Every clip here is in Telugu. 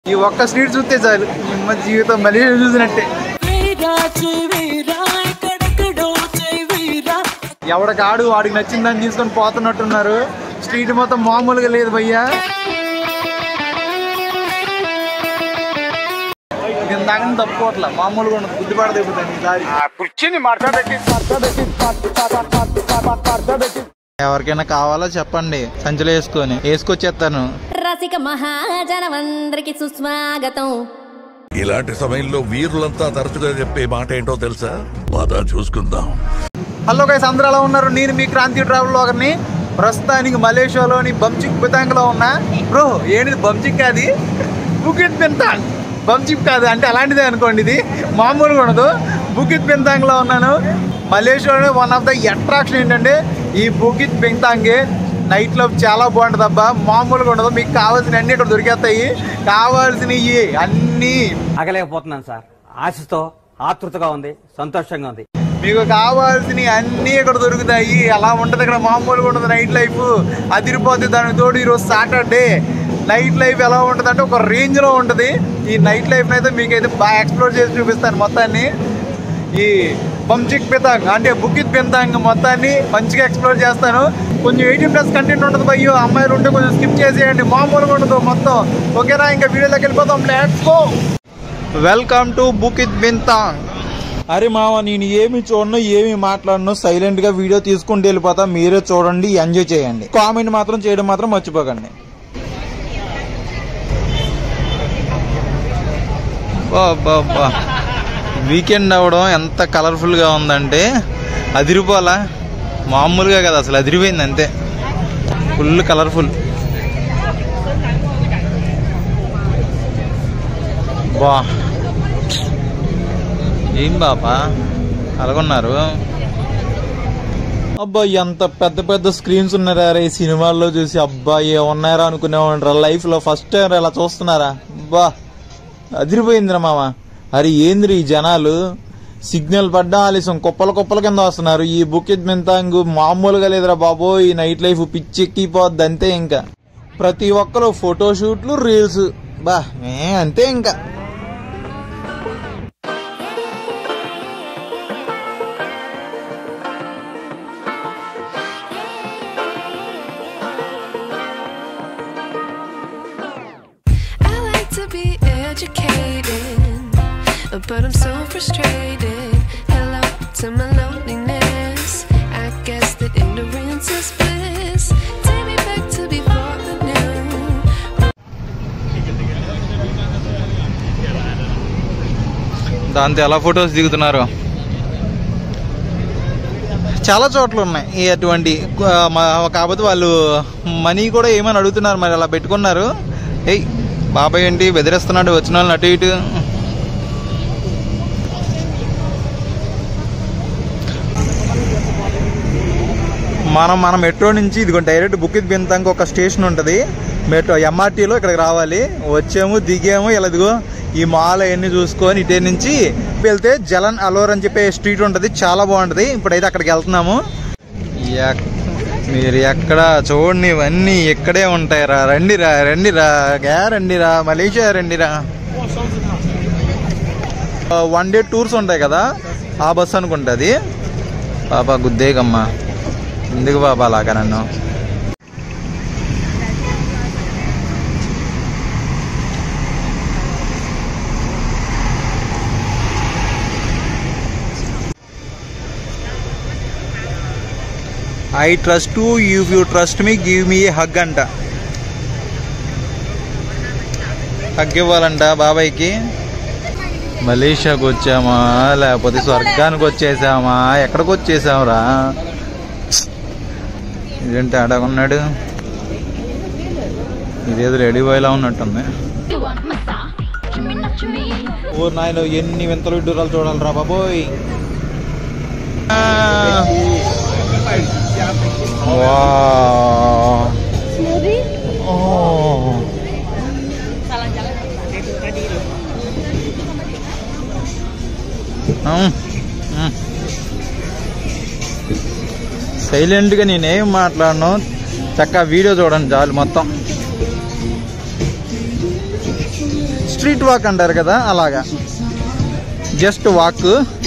ఈ ఒక్క స్ట్రీట్ చూస్తే చాలు మా జీవితం మళ్ళీ చూసినట్టే ఎవడికాడు వాడికి నచ్చిందని తీసుకొని పోతున్నట్టున్నారు స్ట్రీట్ మొత్తం మామూలుగా లేదు భయ్యా దీని దాకా తప్పుకోవట్లే మామూలుగా ఉండదు బుద్ధి పడదు ఇప్పుడు ఈసారి ఎవరికైనా కావాలో చెప్పండి సంచులు వేసుకొని వేసుకొచ్చేస్తాను రసిక మహాజనమందరికి సుస్వాగతం ఇలాంటి సమయంలో వీరులంతా తరచుగా చెప్పే మాట ఏంటో తెలుసా పద చూసుకుందాం హలో గైస్ అందరూ ఎలా ఉన్నారు నేను మీ క్రాంతి ట్రావెల్ ఒకరిని ప్రస్తుతానికి మలేషియాలోని బంచిక్ బితాంగ్లో ఉన్నా బ్రో ఏంటిది బంచిక్ అది బుకిట్ బింతాంగ్ బంచిక్ కాదు అంటే అలాంటిదే అనుకోండి ఇది మామూలుగా ఉండదు బుకిట్ బింతాంగ్లో ఉన్నాను మలేషియాలోనే వన్ ఆఫ్ ద అట్రాక్షన్ ఏంటంటే ఈ బుకిట్ బింతాంగే నైట్ లైఫ్ చాలా బాగుంటుంది అబ్బా మామూలుగా ఉండదు మీకు కావాల్సిన అన్ని ఇక్కడ దొరికేస్తాయి కావాల్సినవి అన్నీ ఆగలేకపోతున్నాను సార్ ఆశతో ఆతృతగా ఉంది సంతోషంగా ఉంది మీకు కావాల్సినవి అన్నీ ఇక్కడ దొరుకుతాయి అలా ఉంటుంది ఇక్కడ మామూలుగా ఉంటుంది నైట్ లైఫ్ అదిరిపోతుంది దానికి తోడు ఈరోజు సాటర్డే నైట్ లైఫ్ ఎలా ఉంటుంది అంటే ఒక రేంజ్లో ఉంటుంది ఈ నైట్ లైఫ్ అయితే మీకైతే బాగా ఎక్స్ప్లోర్ చేసి చూపిస్తాను మొత్తాన్ని ఈ బంచిక్ పితాంగ్ అంటే బుకిత్ పితాంగ్ మొత్తాన్ని మంచిగా ఎక్స్ప్లోర్ చేస్తాను కొంచెం ఎయిటీన్ ప్లస్ కంటెంట్ ఉంటుంది అయ్యో అమ్మాయిలు ఉంటే కొంచెం స్కిప్ చేసేయండి మామూలుగా ఉండదు మొత్తం ఓకేనా ఇంకా వీడియోలోకి వెళ్ళిపోతాం let's go welcome to Bukit Bintang అరే మావ నేను ఏమి చూడను ఏమి మాట్లాడను సైలెంట్ గా వీడియో తీసుకుంటూ వెళ్ళిపోతా మీరే చూడండి ఎంజాయ్ చేయండి కామెంట్ మాత్రం చేయడం మాత్రం మర్చిపోకండి వీకెండ్ అవడం ఎంత కలర్ఫుల్ గా ఉందంటే అదిరిపోలా మామూలుగా కదా అసలు అదిరిపోయింది అంతే ఫుల్ కలర్ఫుల్ బా ఏం బాబా అలాగున్నారు అబ్బా ఎంత పెద్ద పెద్ద స్క్రీన్స్ ఉన్నారా రే ఈ సినిమాల్లో చూసి అబ్బా ఏమున్నారా అనుకునేవాడు లైఫ్ లో ఫస్ట్ టైం ఇలా చూస్తున్నారా అబ్బా అదిరిపోయిందిరా మామ అరే ఏంద్రి ఈ జనాలు సిగ్నల్ పడ్డా ఆలస్యం కుప్పల కుప్పల కింద వస్తున్నారు ఈ బుకెట్ మింతాంగు మామూలుగా లేదురా బాబో ఈ నైట్ లైఫ్ పిచ్చెక్కిపోద్ది అంతే ఇంకా ప్రతి ఒక్కరు ఫోటోషూట్లు రీల్స్ బా ఏ అంతే ఇంకా I like to be educated, but I'm so frustrated. Hello to my loneliness. I guess that ignorance is bliss. Take me back to before the new. దాంతో ఎలా ఫొటోస్ దిగుతున్నారు చాలా చోట్ల ఉన్నాయి ఈ అటువంటి ఆ, మా- కాకపోతే వాళ్ళు మనీ కూడా ఏమని అడుగుతున్నారు మరి అలా పెట్టుకున్నారు ఏయ్ బాబాయ్ ఏంటి బెదిరిస్తున్నాడు వచ్చిన వాళ్ళని అటు ఇటు మనం మన మెట్రో నుంచి ఇదిగో డైరెక్ట్ బుకిత్ బింతాంకి ఒక స్టేషన్ ఉంటుంది మెట్రో ఎంఆర్టీలో ఇక్కడికి రావాలి వచ్చాము దిగాము ఇలా ఇదిగో ఈ మాల్ అవన్నీ చూసుకొని ఇటే నుంచి వెళ్తే జలన్ అలోర్ అని చెప్పే స్ట్రీట్ ఉంటుంది చాలా బాగుంటుంది ఇప్పుడైతే అక్కడికి వెళ్తున్నాము ఎక్- మీరు ఎక్కడ చూడండి ఇవన్నీ ఇక్కడే ఉంటాయిరా రండిరా రండిరా గా రండిరా మలేషియా రండిరా వన్ డే టూర్స్ ఉంటాయి కదా ఆ బస్ అనుకుంటుంది పాపా గుద్దేగమ్మా ఎందుకు బాబా అలాగా నన్ను I trust you if you trust me give me hug అంట హగ్ ఇవ్వాలంట బాబాయ్కి మలేషియాకి వచ్చామా లేకపోతే స్వర్గానికి వచ్చేసామా ఎక్కడికి వచ్చేసావురా ఇదేంటి ఆడకున్నాడు ఇదేదో రెడీ బాయ్లా ఉన్నట్టుంది ఓ నాయన ఎన్ని వింతలు విడ్డూరాలు చూడాలిరా బాబోయ్ ఆ. వా ఓ. ఉమ్, ఉమ్. సైలెంట్గా నేనేం మాట్లాడను చక్కగా వీడియో చూడండి చాలు మొత్తం స్ట్రీట్ వాక్ అంటారు కదా అలాగా జస్ట్ వాక్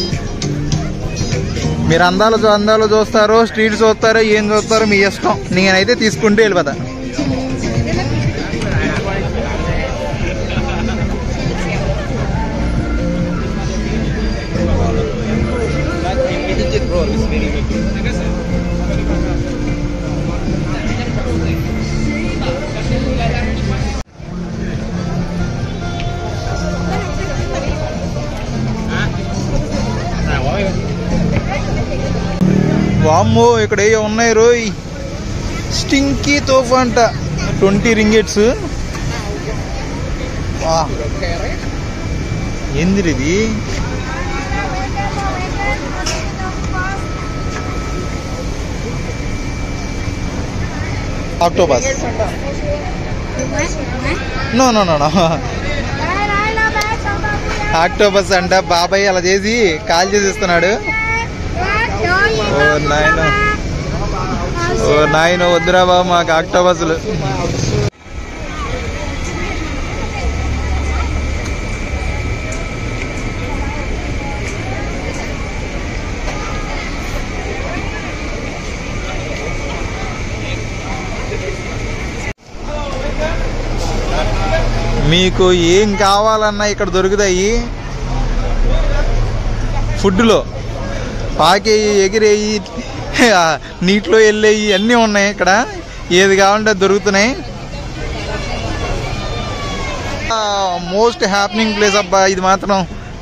మీరు అందాలు చూ- అందాలు చూస్తారో స్ట్రీట్ చూస్తారో ఏం చూస్తారో మీ ఇష్టం నేనైతే తీసుకుంటూ వెళ్ళిపోతా వామ్మో ఇక్కడ ఏ ఉన్నాయి రోయ్ స్టింకీ తోఫా అంట ట్వంటీ రింగెట్స్ ఏంది ఇది octopus no no no no octopus అంట బాబాయ్ అలా చేసి కాల్ చేసి ఇస్తున్నాడు ఓ నాయన ఓ నాయన వద్దురా బాబు మాకు ఆక్టోబస్లు మీకు ఏం కావాలన్నా ఇక్కడ దొరుకుతాయి ఫుడ్లో పాకేయి ఎగిరేయి ఆ, నీటిలో వెళ్ళేవి అన్నీ ఉన్నాయి ఇక్కడ ఏది కావాలంటే అది దొరుకుతున్నాయి మోస్ట్ హ్యాపెనింగ్ ప్లేస్ అబ్బా ఇది మాత్రం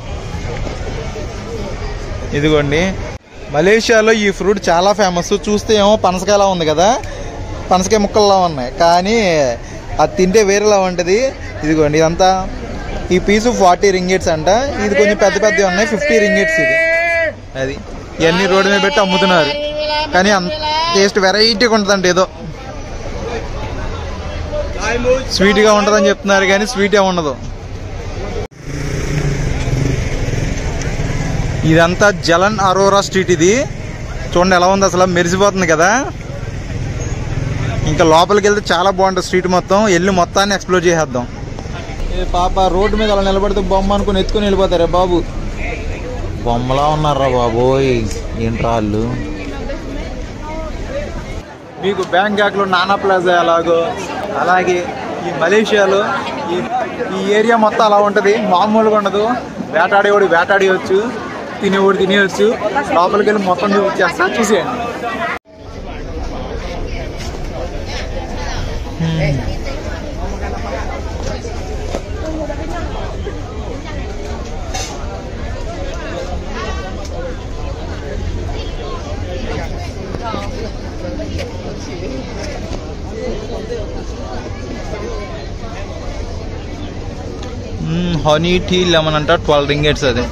ఇదిగోండి మలేషియాలో ఈ ఫ్రూట్ చాలా ఫేమస్ చూస్తే ఏమో పనసకాయలా ఉంది కదా పనసకాయ ముక్కల్లా ఉన్నాయి కానీ అది తింటే వేరేలా ఉంటుంది ఇదిగోండి ఇదంతా ఈ పీసు ఫార్టీ రింగేట్స్ అంట ఇది కొంచెం పెద్ద పెద్దవి ఉన్నాయి ఫిఫ్టీ రింగేట్స్ ఇది అది ఇవన్నీ రోడ్డు మీద పెట్టి అమ్ముతున్నారు కానీ అంత టేస్ట్ వెరైటీగా ఉంటుందంట ఏదో స్వీట్గా ఉంటుందని చెప్తున్నారు కానీ స్వీట్ ఏమి ఉండదు ఇదంతా జలన్ అరోరా స్ట్రీట్ ఇది చూడండి ఎలా ఉంది అసలు మెరిసిపోతుంది కదా ఇంకా లోపలికి వెళ్తే చాలా బాగుంటుంది స్ట్రీట్ మొత్తం వెళ్ళి మొత్తాన్ని ఎక్స్ప్లోర్ చేసేద్దాం ఏ పాప రోడ్డు మీద అలా నిలబడితే బొమ్మ అనుకుని ఎత్తుకుని వెళ్ళిపోతారే బాబు బొమ్మలా ఉన్నారా బాబోయ్ ఏంట్రా వాళ్ళు మీకు బ్యాంకాక్లో నానా ప్లాజా ఎలాగో అలాగే ఈ మలేషియాలో ఈ ఈ ఏరియా మొత్తం అలా ఉంటుంది మామూలుగా ఉండదు వేటాడేవాడు వేటాడేయచ్చు తినేవాడు తినేయచ్చు లోపలికి వెళ్ళి మొత్తం చూపించేస్తా చూసేయండి హనీ టీ లెమన్ అంట ట్వెల్వ్ రింగేట్స్ అది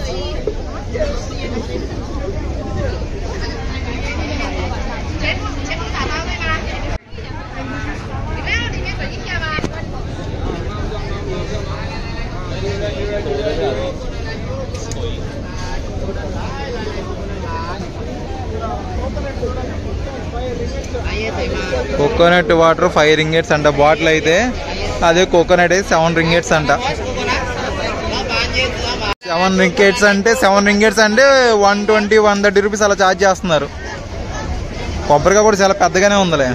కోకోనట్ వాటర్ ఫైవ్ రింగేట్స్ అంట బాటిల్ అయితే అదే కోకోనట్ అయితే సెవెన్ రింగేట్స్ అంట సెవెన్ రింగేట్స్ అంటే సెవెన్ రింగేట్స్ అంటే one twenty one thirty rupees అలా ఛార్జ్ చేస్తున్నారు కొబ్బరిగా కూడా చాలా పెద్దగానే ఉందిలే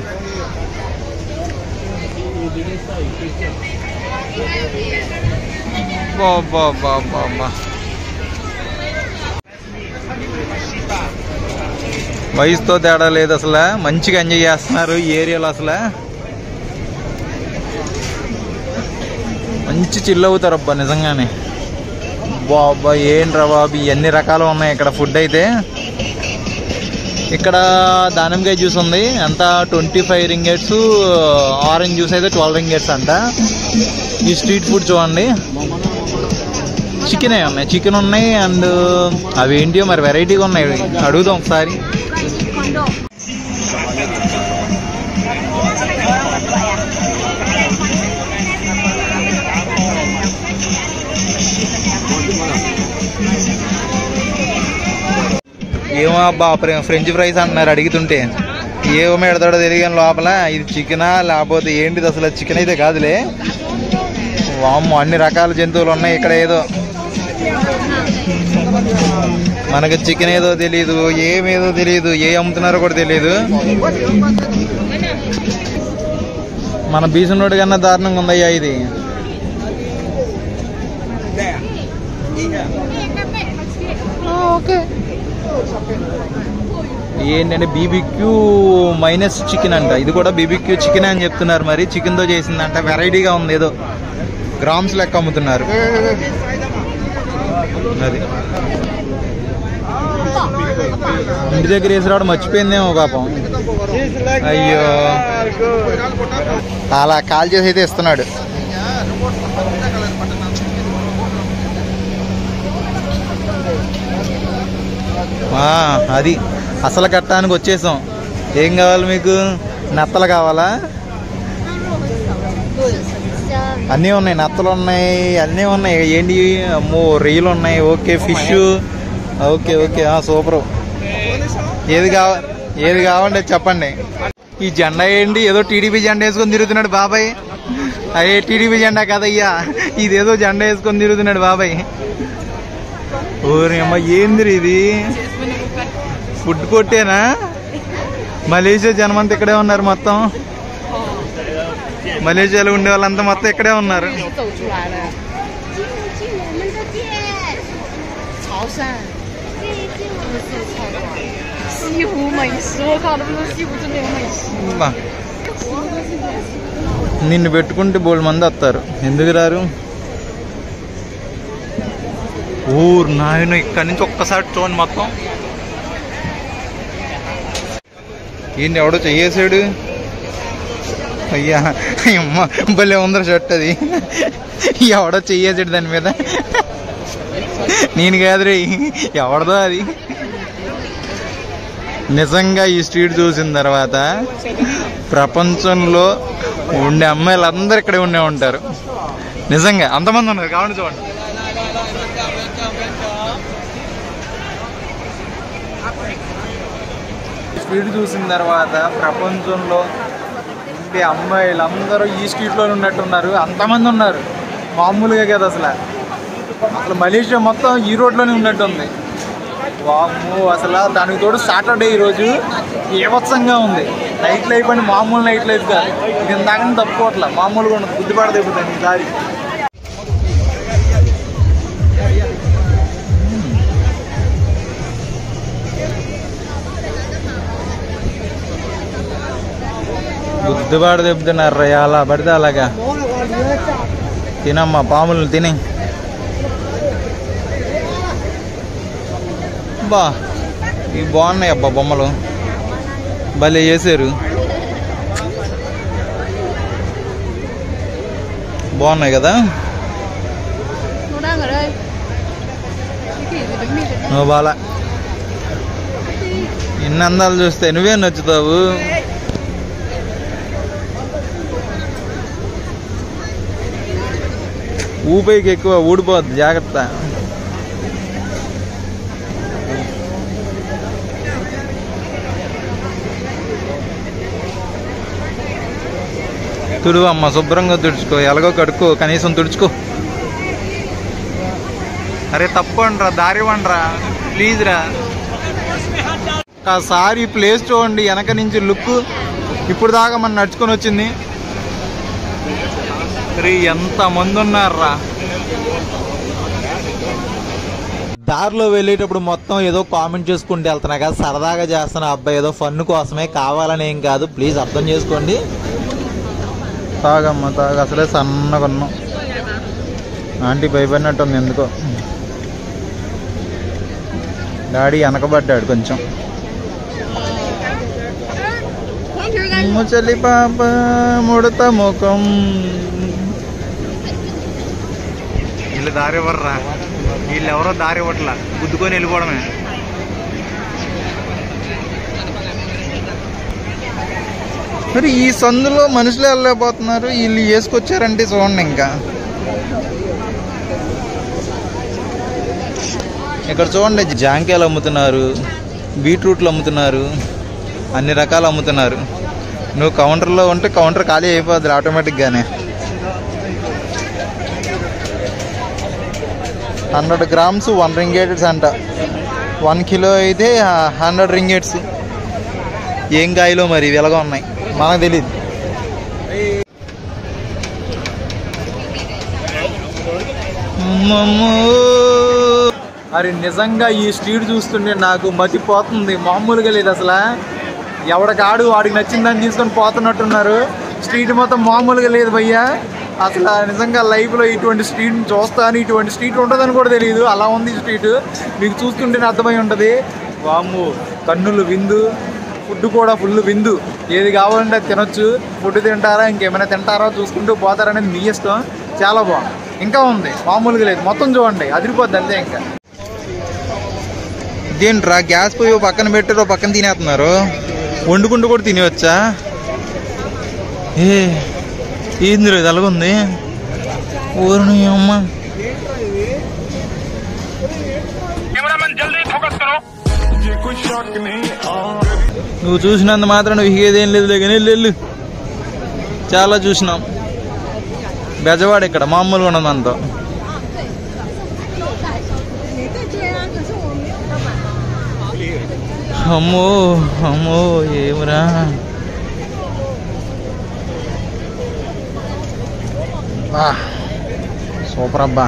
బాబా బాబా బా వయసుతో తేడా లేదు అసలు మంచిగా ఎంజాయ్ చేస్తున్నారు ఈ ఏరియాలో అసలు మంచి చిల్ అవుతారు అబ్బా నిజంగానే బాబా ఏంట్రా బాబు ఇవన్నీ రకాలు ఉన్నాయి ఇక్కడ ఫుడ్ అయితే ఇక్కడ దానిమ్మకాయ జ్యూస్ ఉంది అంతా twenty five ringgits orange juice అయితే ట్వెల్వ్ రింగేట్స్ అంట ఈ స్ట్రీట్ ఫుడ్ చూడండి చికెన్ ఉన్నాయి చికెన్ ఉన్నాయి అండ్ అవి ఏంటియో మరి వెరైటీగా ఉన్నాయి అడుగుదాం ఒకసారి ఏమో అబ్బా ఫ్రె- ఫ్రెంచ్ ఫ్రైస్ అంటున్నారు అడుగుతుంటే ఏమో పెడతాడో తెలియని లోపల ఇది చికెనా లేకపోతే ఏంటిది అసలు చికెన్ అయితే కాదులే వామ్మో అన్ని రకాల జంతువులు ఉన్నాయి ఇక్కడ ఏదో మనకి చికెన్ ఏదో తెలియదు ఏమేదో తెలియదు ఏ అమ్ముతున్నారో కూడా తెలియదు మన బీసన్ రోడ్ కన్నా దారుణంగా ఉందయ్యా ఇది ఏంటంటే బీబీక్యూ మైనస్ చికెన్ అంట ఇది కూడా బీబీక్యూ చికెన్ అని చెప్తున్నారు మరి చికెన్తో చేసిందంట వెరైటీగా ఉంది ఏదో గ్రామ్స్ లెక్క అమ్ముతున్నారు అది ఇంటి దగ్గర వేసి రావడం మర్చిపోయిందేమో పాపం అయ్యో అలా కాల్ చేసి అయితే ఇస్తున్నాడు ఆ, అది అసలు కట్టానికి వచ్చేసాం ఏం కావాలి మీకు నత్తలు కావాలా అన్నీ ఉన్నాయి నత్తలు ఉన్నాయి అన్నీ ఉన్నాయి ఏంటి అమ్మో రొయ్యలు ఉన్నాయి okay fish okay okay super ఏది కావ ఏది కావాలంటే చెప్పండి ఈ జెండా ఏంటి ఏదో టీడీపీ జెండా వేసుకొని తిరుగుతున్నాడు బాబాయ్ అదే టీడీపీ జెండా కదయ్యా ఇదేదో జెండా వేసుకొని తిరుగుతున్నాడు బాబాయ్ ఓరి అమ్మ ఏందిరి ఇది ఫుడ్ కొట్టేనా మలేషియా జనమంతా ఇక్కడే ఉన్నారు మొత్తం మలేషియాలో ఉండే వాళ్ళంతా మొత్తం ఇక్కడే ఉన్నారు 走出来了。潮汕，西湖美食，我靠，他们说西湖真的有美食。 బా. నిన్ను పెట్టుకుంటే బోల్డ్ మంది వస్తారు ఎందుకు రారు ఊరు నాయన ఇక్కడి నుంచి ఒక్కసారి చూడండి మొత్తం ఏంటి ఎవడో చెయ్యేసాడు అయ్యా అమ్మ భలే ఉందరు షర్ట్ అది ఎవడో చెయ్యేసాడు దాని మీద నేను కాదురే ఎవడదో అది నిజంగా ఈ స్ట్రీట్ చూసిన తర్వాత ప్రపంచంలో ఉండే అమ్మాయిలు అందరు ఇక్కడే ఉండే ఉంటారు నిజంగా అంతమంది ఉన్నారు కావండి చూడండి స్ట్రీట్ చూసిన తర్వాత ప్రపంచంలో ఉండే అమ్మాయిలు అందరూ ఈ స్ట్రీట్లో ఉన్నట్టున్నారు అంతమంది ఉన్నారు మామూలుగా కదా అసలు అసలు మలేషియా మొత్తం ఈ రోడ్లోనే ఉన్నట్టుంది వాము అసలు దానికి తోడు సాటర్డే ఈరోజు ఏవత్సంగా ఉంది నైట్ లైఫ్ అని మామూలు నైట్ లైఫ్ కాదు ఇది ఇందాక తప్పుకోవట్లే మామూలుగా ఉండదు బుద్ధిపడ దిగుతుంది ఈసారి బుద్ధిపాడ దెబ్బతున్నారు రా అలా పడితే అలాగా తినమ్మా పాములు తిని బా ఇవి బాగున్నాయి అబ్బా బొమ్మలు భలే చేశారు బాగున్నాయి కదా నువ్వు బాలా ఇన్ని అందాలు చూస్తే నువ్వే నచ్చుతావు ఊపైకి ఎక్కువ ఊడిపోద్ది జాగ్రత్త తుడువు అమ్మ శుభ్రంగా తుడుచుకో ఎలాగో కడుక్కో కనీసం తుడుచుకో అరే తప్పండి రా దారి వండ్రా ప్లీజ్ రా ఒకసారి ప్లేస్ చూడండి వెనక నుంచి లుక్ ఇప్పుడు దాకా మనం నడుచుకొని వచ్చింది రే ఎంత మంది ఉన్నారా దారిలో వెళ్ళేటప్పుడు మొత్తం ఏదో కామెంట్ చేసుకుంటూ వెళ్తున్నా కదా సరదాగా చేస్తున్నా అబ్బాయి ఏదో ఫన్ కోసమే కావాలని ఏం కాదు ప్లీజ్ అర్థం చేసుకోండి తాగమ్మా తాగ అసలే సన్నగా ఉన్నాం ఆంటీ భయపడినట్టుంది ఎందుకో డాడీ వెనకబడ్డాడు కొంచెం ముచలి పాప ముడత ముఖం వీళ్ళు దారి ఇవ్వర్రా వీళ్ళు ఎవరో దారి ఇవ్వట్లా గుద్దుకొని వెళ్ళిపోవడమే మరి ఈ సందులో మనుషులు వెళ్ళలేకపోతున్నారు వీళ్ళు వేసుకొచ్చారంటే చూడండి ఇంకా ఇక్కడ చూడండి జాంకాయలు అమ్ముతున్నారు బీట్రూట్లు అమ్ముతున్నారు అన్ని రకాలు అమ్ముతున్నారు నువ్వు కౌంటర్లో ఉంటే కౌంటర్ ఖాళీ అయిపోద్ది ఆటోమేటిక్గానే హండ్రెడ్ గ్రామ్స్ వన్ రింగేట్స్ అంట వన్ కిలో అయితే హండ్రెడ్ రింగేట్స్ ఏం కాయలో మరి ఇవి ఎలాగో ఉన్నాయి మనకు తెలియదు అరే నిజంగా ఈ స్ట్రీట్ చూస్తుంటే నాకు మతిపోతుంది మామూలుగా లేదు అసలు ఎవడికాడు వాడికి నచ్చిందని తీసుకొని పోతున్నట్టున్నారు స్ట్రీట్ మొత్తం మామూలుగా లేదు భయ్యా అసలు నిజంగా లైఫ్లో ఇటువంటి స్ట్రీట్ని చూస్తాను ఇటువంటి స్ట్రీట్ ఉంటుందని కూడా తెలియదు అలా ఉంది ఈ స్ట్రీట్ మీకు చూస్తుంటేనే అర్థమై ఉంటుంది వాము కన్నులు విందు ఫుడ్ కూడా ఫుల్ విందు ఏది కావాలంటే అది తినొచ్చు ఫుడ్ తింటారా ఇంకేమైనా తింటారా చూసుకుంటూ పోతారనేది మీ ఇష్టం చాలా బాగుంది ఇంకా ఉంది మామూలుగా లేదు మొత్తం చూడండి అదిరిపోద్ది అంతే ఇంకా ఇదేంట్రా గ్యాస్ పోయి ఓ పక్కన పెట్టారు ఓ పక్కన తినేస్తున్నారు వండుకుంటూ కూడా తినేవచ్చా ఏ ఏందిరా ఇది అలాగుంది ఊరిని అమ్మ నువ్వు చూసినంత మాత్రం నువ్వు ఇగేదేం లేదు కానీ వెళ్ళు, వెళ్ళు చాలా చూసినాం బెజవాడ ఇక్కడ మామూలుగా ఉన్నది మనతో అమ్మో అమ్మో ఏమరా బా సూపర్ అబ్బా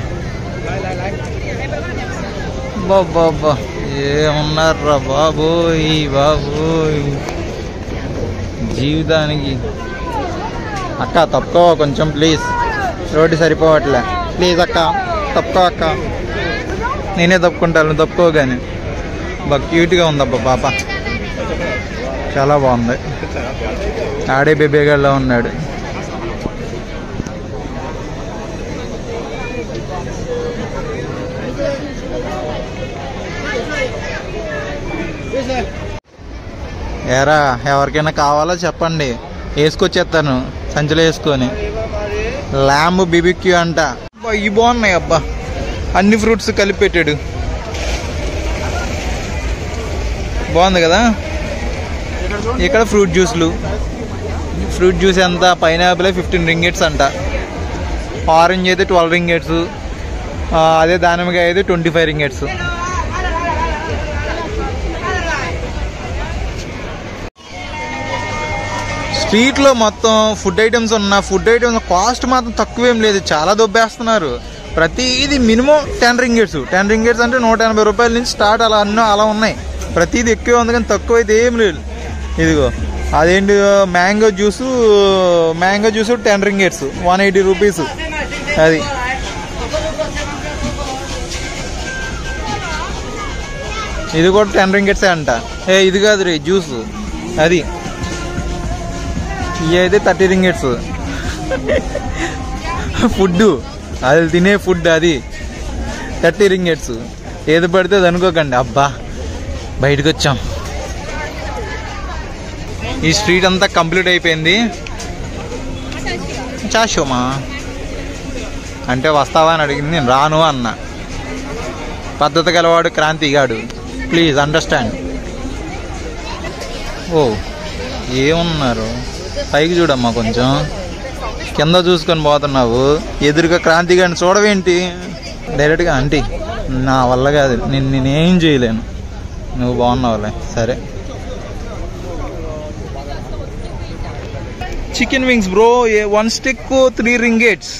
బాబా ఏమున్నారా బాబోయ్ బాబోయ్ జీవితానికి అక్క తప్పుకో కొంచెం ప్లీజ్ రోడ్డు సరిపోవట్లే ప్లీజ్ అక్క తప్పుకో అక్క నేనే తప్పుకుంటాను తప్పుకో కానీ బాగా క్యూట్గా ఉందబ్బా పాప చాలా బాగుంది ఆడే బేబేగాళ్ళ ఉన్నాడు ఏరా ఎవరికైనా కావాలో చెప్పండి వేసుకొచ్చేస్తాను సంచిలో వేసుకొని ల్యాంబ్ బిబిక్యూ అంట అబ్బా, ఇవి బాగున్నాయి అబ్బా అన్ని ఫ్రూట్స్ కలిపి పెట్టాడు బాగుంది కదా ఇక్కడ ఫ్రూట్ జ్యూస్లు ఫ్రూట్ జ్యూస్ ఎంత పైనాపిల్ ఫిఫ్టీన్ రింగెట్స్ అంట ఆరెంజ్ అయితే ట్వెల్వ్ రింగెట్స్ అదే దానిమ్మకాయ అయితే ట్వంటీ ఫైవ్ రింగెట్స్ స్ట్రీట్లో మొత్తం ఫుడ్ ఐటమ్స్ ఉన్న ఫుడ్ ఐటమ్స్ కాస్ట్ మాత్రం తక్కువేం లేదు చాలా దొబ్బేస్తున్నారు ప్రతిదీ minimum ten ringgits ten ringgits అంటే నూట ఎనభై రూపాయల నుంచి స్టార్ట్ అలా అన్నీ అలా ఉన్నాయి ప్రతిదీ ఎక్కువ ఉంది కానీ తక్కువ అయితే ఏం లేదు ఇదిగో అదేంటి mango juice mango juice ten ringgits one eighty rupees అది ఇది కూడా టెన్ రింగెట్సే అంట ఏ ఇది కాదు రే జ్యూస్ అది ఇవి అయితే థర్టీ రింగెట్స్ ఫుడ్ అది తినే ఫుడ్ అది థర్టీ రింగెట్స్ ఏది పడితే అది అనుకోకండి అబ్బా బయటకు వచ్చాం ఈ స్ట్రీట్ అంతా కంప్లీట్ అయిపోయింది చాషోమా అంటే వస్తావా అని అడిగింది నేను రాను అన్న పద్ధతి గలవాడు క్రాంతిగాడు ప్లీజ్ అండర్స్టాండ్ ఓ ఏమున్నారు పైకి చూడమ్మా కొంచెం కింద చూసుకొని పోతున్నావు ఎదురుగా క్రాంతి గారిని చూడవేంటి డైరెక్ట్గా ఆంటీ నా వల్ల కాదు నేను నేనేం చేయలేను నువ్వు బాగున్నావులే సరే chicken wings bro one stick three ringgits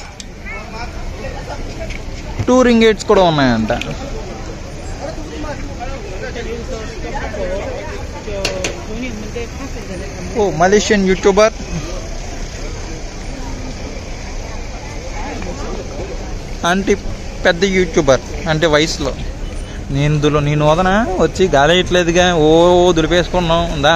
two ringgits కూడా ఉన్నాయంట ఓ మలేషియన్ యూట్యూబర్ అంటే పెద్ద యూట్యూబర్ అంటే వయసులో నేను దులో నేను వదన వచ్చి గాలి వేయట్లేదుగా ఓ దులిపేసుకున్నాం ఉందా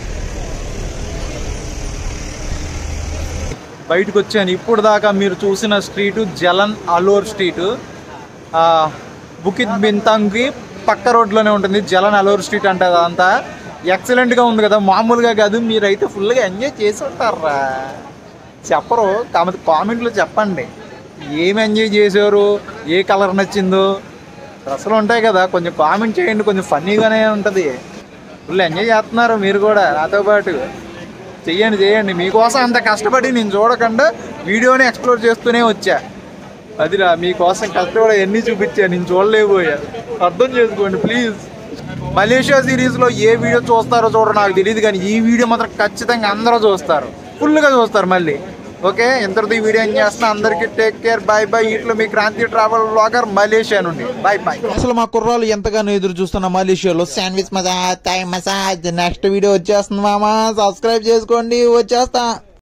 బయటకు వచ్చాను ఇప్పుడు దాకా మీరు చూసిన స్ట్రీటు జలన్ అలోర్ స్ట్రీటు బుకిత్ బింతాంగ్కి పక్క రోడ్లోనే ఉంటుంది జలన్ అలోర్ స్ట్రీట్ అంటే అదంతా ఎక్సలెంట్గా ఉంది కదా మామూలుగా కాదు మీరైతే ఫుల్గా ఎంజాయ్ చేసి ఉంటారా చెప్పరు కాకపోతే కామెంట్లో చెప్పండి ఏం ఎంజాయ్ చేశారు ఏ కలర్ నచ్చిందో డ్రెస్సులు ఉంటాయి కదా కొంచెం కామెంట్ చేయండి కొంచెం ఫన్నీగానే ఉంటుంది ఫుల్ ఎంజాయ్ చేస్తున్నారు మీరు కూడా నాతో పాటు చెయ్యండి చేయండి మీకోసం అంత కష్టపడి నేను చూడకుండా వీడియోని ఎక్స్ప్లోర్ చేస్తూనే వచ్చా అదిరా మీకోసం కష్టపడి ఎన్ని చూపించా నేను చూడలేకపోయా అర్థం చేసుకోండి ప్లీజ్ మలేషియా సిరీస్ లో ఏ వీడియో చూస్తారో చూడరో నాకు తెలియదు కానీ ఈ వీడియో మాత్రం ఖచ్చితంగా అందరూ చూస్తారు ఫుల్గా చూస్తారు మళ్ళీ ఓకే ఇంతటితో ఈ వీడియో ఏం చేస్తున్నా అందరికీ టేక్ కేర్ బాయ్ బాయ్ ఇట్లో మీ క్రాంతి ట్రావెల్ బ్లాగర్ మలేషియా నుండి బాయ్ బాయ్ అసలు మా కుర్రాలు ఎంతగానో ఎదురు చూస్తున్న మలేషియాలో sandwich massage Thai massage next video వచ్చేస్తుంది మామా సబ్స్క్రైబ్ చేసుకోండి వచ్చేస్తా